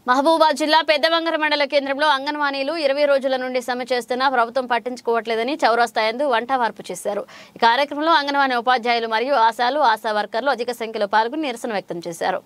మహబూబాద్ జిల్లా పెద్దవంగర మండల కేంద్రంలో అంగన్వాడీలు ఇరవై రోజుల నుండి సమ్మె చేస్తున్నా ప్రభుత్వం పట్టించుకోవట్లేదని చౌరస్తా యందు వంట వార్పు చేశారు ఈ కార్యక్రమంలో అంగన్వాడీ ఉపాధ్యాయులు మరియు ఆశాలు ఆశా వర్కర్లు అధిక సంఖ్యలో పాల్గొని నిరసన వ్యక్తం చేశారు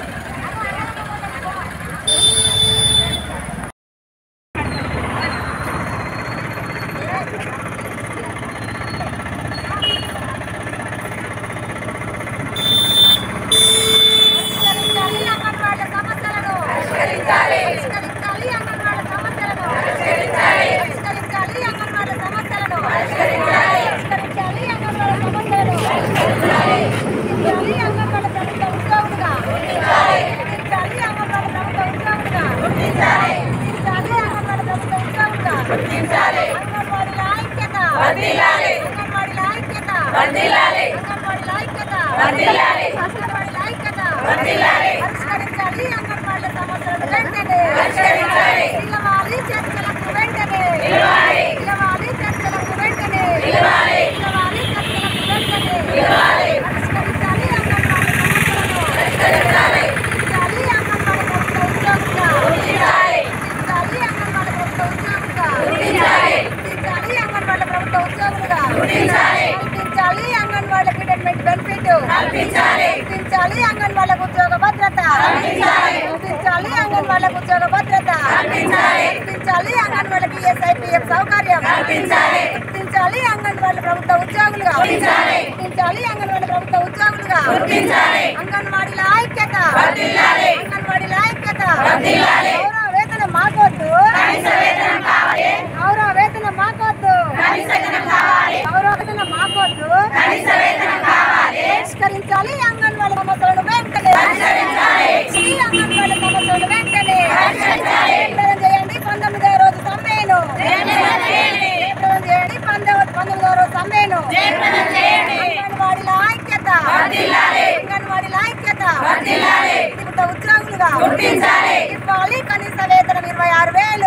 పరిష్కరించాలి అంగన్వాడీ సమస్యలను పరిష్కరించాలి అంగన్వాడీ సమస్యలను పరిష్కరించాలి అంగన్వాడీ సమస్యలను పరిష్కరించాలి అంగన్వాడీ సమస్యలను పరిష్కరించాలి అంగన్వాడీ ప్రభుత్వ ఉద్యోగులుగా గుర్తించాలి అంగన్వాడీ ప్రభుత్వ ఉద్యోగులుగా గుర్తించాలి అంగన్వాడీ ప్రభుత్వ ఉద్యోగులుగా గుర్తించాలి అంగన్వాడీల ఐక్యత వర్ధిల్లాలి అంగన్వాడీల ఐక్యత వర్ధిల్లాలి అంగన్వాడీల ఐక్యత వర్ధిల్లాలి అంగన్వాడీల ఐక్యత వర్ధిల్లాలి పరిష్కరించాలి అంగన్వాడీల సమస్యలను వెంటనే పరిష్కరించాలి నిలవాలి చర్చలకు వెంటనే నిలవాలి నిలవాలి చర్చలకు వెంటనే నిలవాలి నిలవాలి చర్చలకు వెంటనే నిలవాలి పరిష్కరించాలి అంగన్వాడీ సమస్యలను పరిష్కరించాలి గుర్తించాలి అంగన్వాడీ ప్రభుత్వ ఉద్యోగులుగా గుర్తించాలి గుర్తించాలి అంగన్వాడీ ప్రభుత్వ ఉద్యోగులుగా గుర్తించాలి గుర్తించాలి అంగన్వాడీ ప్రభుత్వ ఉద్యోగులుగా గుర్తించాలి కల్పించాలి అంగన్వాడీ రిటైర్మెంట్ బెనిఫిట్ కల్పించాలి కల్పించాలి అంగన్వాడీలకు ఉద్యోగ భద్రత కల్పించాలి కల్పించాలి అంగన్వాడీలకు ఉద్యోగ భద్రత కల్పించాలి కల్పించాలి అంగన్వాడీకి ఎస్ఐపిఎఫ్ సౌకర్యం కల్పించాలి గుర్తించాలి అంగన్వాడీ ప్రభుత్వ ఉద్యోగులుగా గుర్తించాలి గుర్తించాలి అంగన్వాడీ ప్రభుత్వ ఉద్యోగులుగా గుర్తించాలి అంగన్వాడీల ఐక్యత వర్ధిల్లాలి అంగన్వాడీల ఐక్యత వర్ధిల్లాలి గౌరవ వేతనం మాకొద్దు కనీస వేతనం కావాలి గౌరవ వేతనం మాకొద్దు కనీస వేతనం కావాలి గౌరవ వేతనం మాకొద్దు కనీస వేతనం కావాలి పరిష్కరించాలి అంగన్వాడీ సమస్యలను వెంటనే పరిష్కరించాలి అంగన్వాడీ సమస్యలను వెంటనే పరిష్కరించాలి జయప్రదం చేయండి పంతొమ్మిదవ రోజు సమ్మెను జయప్రదం చేయండి జయప్రదం చేయండి పంతొమ్మిదవ పంతొమ్మిదవ రోజు సమ్మెను జయప్రదం చేయండి అంగన్వాడీల ఐక్యత వర్ధిల్లాలి అంగన్వాడీల ఐక్యత వర్ధిల్లాలి ప్రభుత్వ ఉద్యోగులుగా గుర్తించాలి ఇవ్వాలి కనీస వేతనం ఇరవై ఆరు వేలు